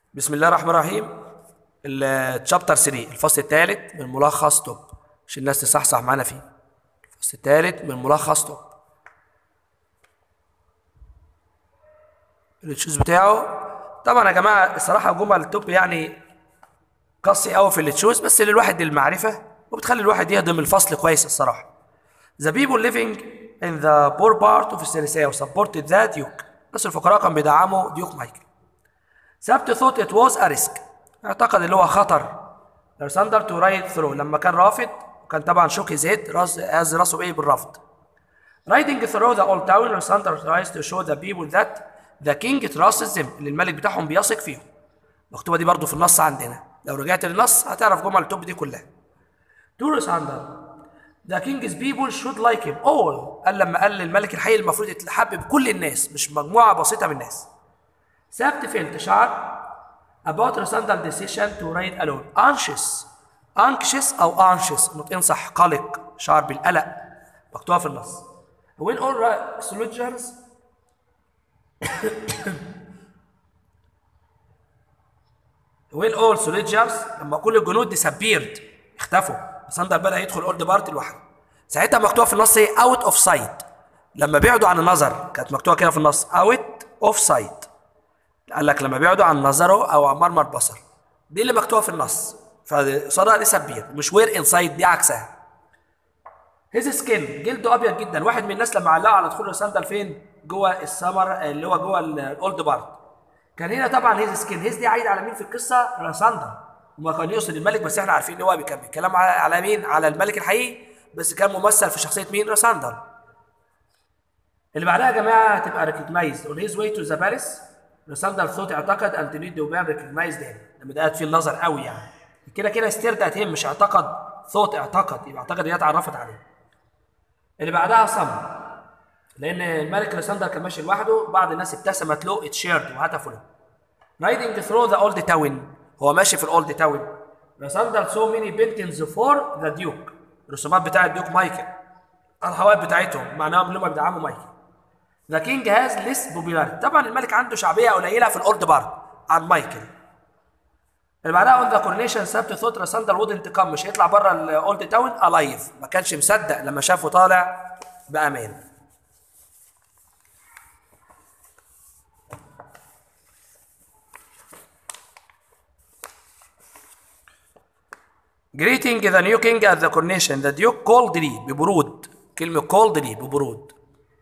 بسم الله الرحمن الرحيم الشابتر 3 الفصل الثالث من ملخص توب عشان الناس تصحصح معانا فيه الفصل الثالث من ملخص توب التشوز بتاعه طبعا يا جماعه الصراحه جمل توب يعني قاسي قوي في التشوز بس للواحد المعرفه وبتخلي الواحد يهضم الفصل كويس الصراحه The people living in the poor part of Senegal supported the Duke. الناس الفقراء كانوا بيدعموا ديوك مايكل. ثبت thought it was a risk. اعتقد اللي هو خطر. Alexander to ride through لما كان رافض وكان طبعا شوك his head راس از راسه بايه بالرفض. Riding through the old town Alexander tries to show the people that the king trusts them اللي الملك بتاعهم بيثق فيهم. المكتوبة دي برضو في النص عندنا. لو رجعت للنص هتعرف جمل التوب دي كلها. To Alexander The king's people should like him all قال لما قال للملك الحي المفروض يتحبب كل الناس مش مجموعة بسيطة من الناس ثبت فيلت شعر about Rosandal decision to ride alone anxious anxious أو anxious نطقين صح قلق شعر بالقلق مكتوبة في النص when all soldiers when all soldiers لما كل الجنود disappeared اختفوا صندل بدأ يدخل اولد بارت لوحده ساعتها مكتوبه في النص ايه اوت اوف سايت لما بعدوا عن النظر كانت مكتوبه كده في النص اوت اوف سايت قال لك لما بعدوا عن نظره او عن مرمى البصر دي اللي مكتوبه في النص فصدق دي سبير مش وير انسايد دي عكسها هيز سكين جلده ابيض جدا واحد من الناس لما علقوا على دخول الصندل فين جوه السمر اللي هو جوه الاولد بارت كان هنا طبعا هيز سكين هيز دي عايد على مين في القصه راساندر وما كان يقصد الملك بس احنا عارفين ان هو كان بيتكلم على مين على الملك الحقيقي بس كان ممثل في شخصيه مين راساندر اللي بعدها يا جماعه هتبقى ريكوجنايزد اون هيز واي تو ذا باريس راساندر ثوت اعتقد ان تريد دوبان ريكوجنايزد هنا لما دقت فيه النظر قوي يعني كده كده ستيرد ات مش اعتقد ثوت اعتقد يبقى اعتقد هي اتعرفت عليه اللي بعدها صم لان الملك راساندر كان ماشي لوحده بعض الناس ابتسمت له اتشيرد وهتفوا له رايدنج ثرو ذا اولد تاون هو ماشي في الاولد تاون راساندر سو ميني بينتنز فور ذا ديوك الرسومات بتاع الديوك مايكل الحوائط بتاعتهم معناهم ان هم بيدعموا مايكل ذا كينج هاز ليس بوبيلاريتي طبعا الملك عنده شعبيه قليله في الاولد بارت عن مايكل اللي بعدها اون ذا كورنيشن ثبت ثوت راساندر وود انتقام مش هيطلع بره الاولد تاون الايف ما كانش مصدق لما شافه طالع بامان Greeting the new king at the coronation. The duke coldly ببرود. كلمة coldly ببرود.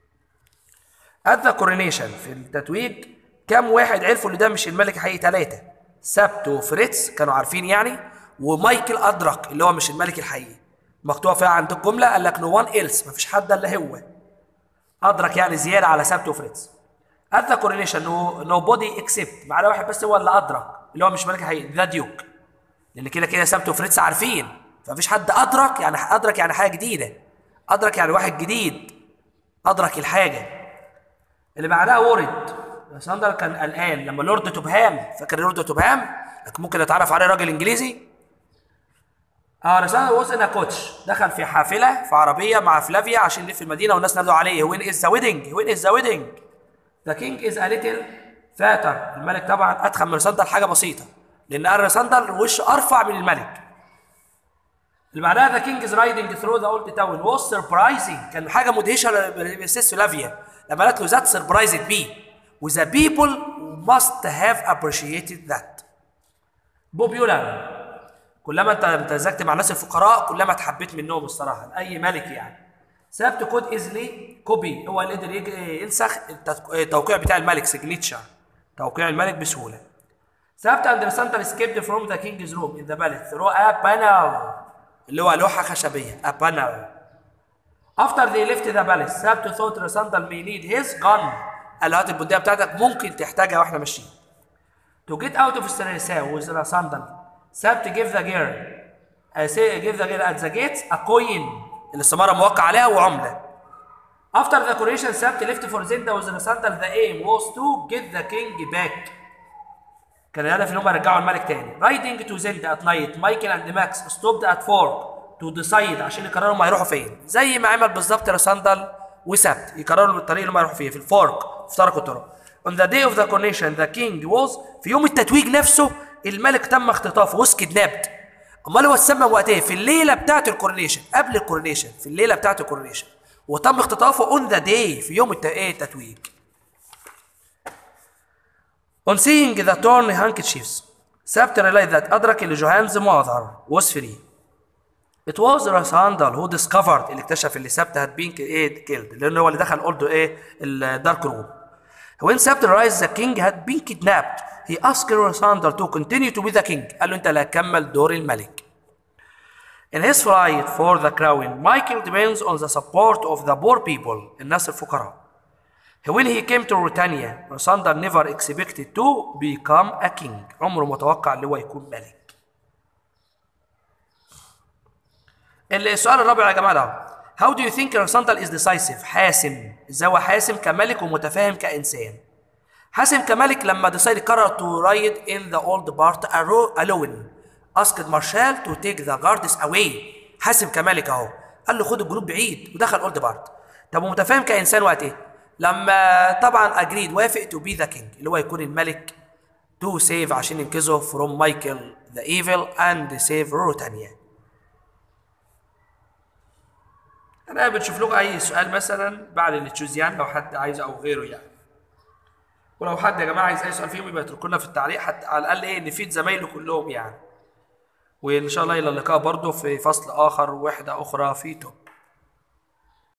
At the coronation في التتويج كم واحد عرفوا ان ده مش الملك الحقيقي ثلاثة. سبت وفريتز كانوا عارفين يعني ومايكل أدرك اللي هو مش الملك الحقيقي. مكتوبة فيها عند الجملة قال لك no one else مفيش حد الا هو. أدرك يعني زيادة على سبت وفريتز. At the coronation no, nobody except معنا واحد بس هو اللي أدرك اللي هو مش الملك الحقيقي ذا ديوك. لان كده كده سبت وفريتز عارفين فمفيش حد ادرك يعني ادرك يعني حاجه جديده ادرك يعني واحد جديد ادرك الحاجه اللي بعدها ورد ساندر كان قلقان لما لورد توبهام فاكر لورد توبهام ممكن نتعرف عليه راجل انجليزي اه رسالة ووز ان كوتش دخل في حافله في عربيه مع فلافيا عشان يلف المدينه والناس نادوا عليه وين از ذا ويدنج وين از ذا ويدنج ذا كينج از ا ليتل فاتر الملك طبعا ادخل من ساندر حاجه بسيطه لان ارسندل وشه ارفع من الملك اللي بعدها ذا كينجز رايدنج ثرو ذا اولد تاون واز سربرايزنج كان حاجه مدهشه للسيس لافيا لما قالت له ذات سربرايزد بي وذا بيبل ماست هاف ابريشيتد ذات بوبيولار كلما انت امتزجت مع الناس الفقراء كلما اتحبيت منهم الصراحه اي ملك يعني ثبت كود ايزلي كوبي هو اللي قدر ينسخ التوقيع بتاع الملك سيجنيتشر توقيع الملك بسهوله ثبت and Alexander escaped from the king's room in the palace through a panel اللي هو لوحة خشبية a panel after they left the palace ثبت thought Alexander may need his gun قال له هات البندقية بتاعتك ممكن تحتاجها واحنا ماشيين to get out of السرساء with Alexander ثبت give the girl uh, say give the girl at the gates a coin الاستمارة موقع عليها وعملة after the coronation ثبت left for Zenda with Alexander the aim was to get the king back كان الهدف ان هم يرجعوا الملك تاني رايدنج تو زند ات نايت مايكل اند ماكس ستوبد ات فورك تو ديسايد عشان يقرروا هم هيروحوا فين زي ما عمل بالظبط راساندل وسبت يقرروا الطريق اللي هم هيروحوا فيه في الفورك افترقوا الطرق On the day of the coronation the king was في يوم التتويج نفسه الملك تم اختطافه was kidnapped امال هو اتسمى وقت ايه؟ في الليله بتاعه الكورونيشن قبل الكورونيشن في الليله بتاعه الكورونيشن وتم اختطافه on the day في يوم الت- ايه التتويج On seeing the torn handkerchiefs سبت realized that أدرك إن جوهانز mother was free It was Rasandal who discovered اللي اكتشف اللي سبت had been ايه killed لأن هو اللي دخل أولدو ايه الدارك روم When Sept realized the king had been kidnapped he asked Rasandal to continue to be the king قال له أنت لا كمل دور الملك In his fight for the crown Michael depends on the support of the poor people الناس الفقراء When he came to Britannia, Rasander never expected to become a king. عمره ما توقع اللي هو يكون ملك. السؤال الرابع يا جماعة ده How do you think Rasander is decisive؟ حاسم. ازاي هو حاسم كملك ومتفاهم كإنسان. حاسم كملك لما decide قرر to ride in the old part aro- alone. Asked Marshal to take the guards away. حاسم كملك اهو. قال له خد الجنود بعيد ودخل اولد بارت. طب ومتفاهم كإنسان وقت ايه؟ لما طبعا اجريد وافق تو بي ذا كينج اللي هو يكون الملك تو سيف عشان ينقذه فروم مايكل ذا ايفل اند سيف روتانيا انا بنشوف لكم اي سؤال مثلا بعد اللي تشوز يعني لو حد عايزه او غيره يعني ولو حد يا جماعه عايز اي سؤال فيهم يبقى يتركوا لنا في التعليق حتى على الاقل ايه نفيد زمايله كلهم يعني وان شاء الله الى اللقاء برضه في فصل اخر وحده اخرى في توب